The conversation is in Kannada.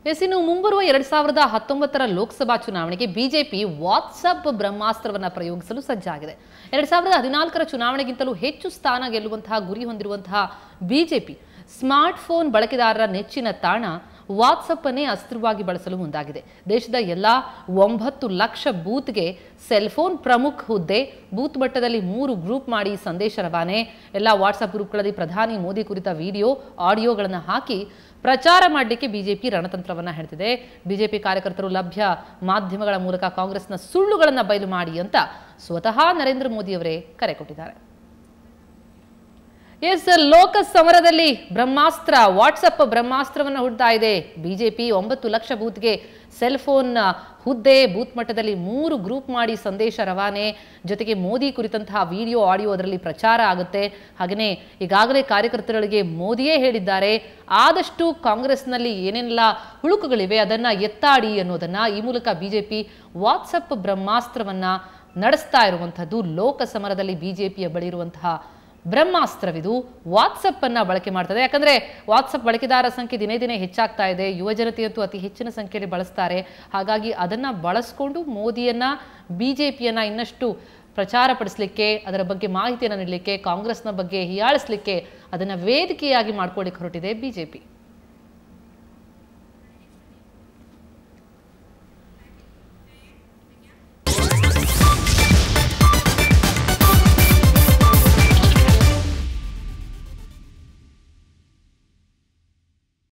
ಎಸ್ ಇನ್ನು ಮುಂಬರುವ ಎರಡ್ ಸಾವಿರದ ಹತ್ತೊಂಬತ್ತರ ಲೋಕಸಭಾ ಚುನಾವಣೆಗೆ ಬಿಜೆಪಿ ವಾಟ್ಸಪ್ ಬ್ರಹ್ಮಾಸ್ತ್ರವನ್ನ ಪ್ರಯೋಗಿಸಲು ಸಜ್ಜಾಗಿದೆ ಎರಡ್ ಸಾವಿರದ ಹದಿನಾಲ್ಕರ ಚುನಾವಣೆಗಿಂತಲೂ ಹೆಚ್ಚು ಸ್ಥಾನ ಗೆಲ್ಲುವಂತಹ ಗುರಿ ಹೊಂದಿರುವಂತಹ ಬಿಜೆಪಿ ಸ್ಮಾರ್ಟ್ ಫೋನ್ ಬಳಕೆದಾರರ ನೆಚ್ಚಿನ ತಾಣ ವಾಟ್ಸಪ್ ಅನ್ನೇ ಅಸ್ತ್ರವಾಗಿ ಬಳಸಲು ಮುಂದಾಗಿದೆ ದೇಶದ ಎಲ್ಲ ಒಂಬತ್ತು ಲಕ್ಷ ಬೂತ್ಗೆ ಸೆಲ್ಫೋನ್ ಪ್ರಮುಖ ಹುದ್ದೆ ಬೂತ್ ಮಟ್ಟದಲ್ಲಿ ಮೂರು ಗ್ರೂಪ್ ಮಾಡಿ ಸಂದೇಶ ರವಾನೆ ಎಲ್ಲ ವಾಟ್ಸಪ್ ಗ್ರೂಪ್ಗಳಲ್ಲಿ ಪ್ರಧಾನಿ ಮೋದಿ ಕುರಿತ ವಿಡಿಯೋ ಆಡಿಯೋಗಳನ್ನು ಹಾಕಿ ಪ್ರಚಾರ ಮಾಡಲಿಕ್ಕೆ ಬಿಜೆಪಿ ರಣತಂತ್ರವನ್ನ ಹೇಳ್ತಿದೆ ಬಿಜೆಪಿ ಕಾರ್ಯಕರ್ತರು ಲಭ್ಯ ಮಾಧ್ಯಮಗಳ ಮೂಲಕ ಕಾಂಗ್ರೆಸ್ನ ಸುಳ್ಳುಗಳನ್ನು ಬಯಲು ಮಾಡಿ ಅಂತ ಸ್ವತಃ ನರೇಂದ್ರ ಮೋದಿ ಅವರೇ ಕರೆ ಕೊಟ್ಟಿದ್ದಾರೆ ಎಸ್ ಲೋಕ ಸಮರದಲ್ಲಿ ಬ್ರಹ್ಮಾಸ್ತ್ರ ವಾಟ್ಸಪ್ ಬ್ರಹ್ಮಾಸ್ತ್ರವನ್ನು ಹುಡ್ತಾ ಇದೆ ಬಿಜೆಪಿ ಒಂಬತ್ತು ಲಕ್ಷ ಬೂತ್ಗೆ ಸೆಲ್ ಫೋನ್ ಹುದ್ದೆ ಬೂತ್ ಮಟ್ಟದಲ್ಲಿ ಮೂರು ಗ್ರೂಪ್ ಮಾಡಿ ಸಂದೇಶ ರವಾನೆ ಜೊತೆಗೆ ಮೋದಿ ಕುರಿತಂತಹ ವಿಡಿಯೋ ಆಡಿಯೋ ಅದರಲ್ಲಿ ಪ್ರಚಾರ ಆಗುತ್ತೆ ಹಾಗೆಯೇ ಈಗಾಗಲೇ ಕಾರ್ಯಕರ್ತರಿಗೆ ಮೋದಿಯೇ ಹೇಳಿದ್ದಾರೆ ಆದಷ್ಟು ಕಾಂಗ್ರೆಸ್ನಲ್ಲಿ ಏನೆಲ್ಲ ಹುಳುಕುಗಳಿವೆ ಅದನ್ನ ಎತ್ತಾಡಿ ಅನ್ನೋದನ್ನ ಈ ಮೂಲಕ ಬಿಜೆಪಿ ವಾಟ್ಸಪ್ ಬ್ರಹ್ಮಾಸ್ತ್ರವನ್ನ ನಡೆಸ್ತಾ ಇರುವಂಥದ್ದು ಲೋಕ ಸಮರದಲ್ಲಿ ಬಿಜೆಪಿಯ ಬಳಿ ಇರುವಂತಹ ಬ್ರಹ್ಮಾಸ್ತ್ರವಿದು ವಾಟ್ಸಪ್ ಅನ್ನ ಬಳಕೆ ಮಾಡ್ತದೆ ಯಾಕಂದ್ರೆ ವಾಟ್ಸಪ್ ಬಳಕೆದಾರ ಸಂಖ್ಯೆ ದಿನೇ ದಿನೇ ಹೆಚ್ಚಾಗ್ತಾ ಇದೆ ಯುವ ಜನತೆಯಂತೂ ಅತಿ ಹೆಚ್ಚಿನ ಸಂಖ್ಯೆಯಲ್ಲಿ ಬಳಸ್ತಾರೆ ಹಾಗಾಗಿ ಅದನ್ನ ಬಳಸ್ಕೊಂಡು ಮೋದಿಯನ್ನ ಬಿಜೆಪಿಯನ್ನ ಇನ್ನಷ್ಟು ಪ್ರಚಾರ ಪಡಿಸಲಿಕ್ಕೆ ಅದರ ಬಗ್ಗೆ ಮಾಹಿತಿಯನ್ನು ನೀಡಲಿಕ್ಕೆ ಕಾಂಗ್ರೆಸ್ನ ಬಗ್ಗೆ ಹೀಯಾಳಿಸಲಿಕ್ಕೆ ಅದನ್ನ ವೇದಿಕೆಯಾಗಿ ಮಾಡ್ಕೊಳ್ಳಿಕ್ಕೆ ಹೊರಟಿದೆ ಬಿಜೆಪಿ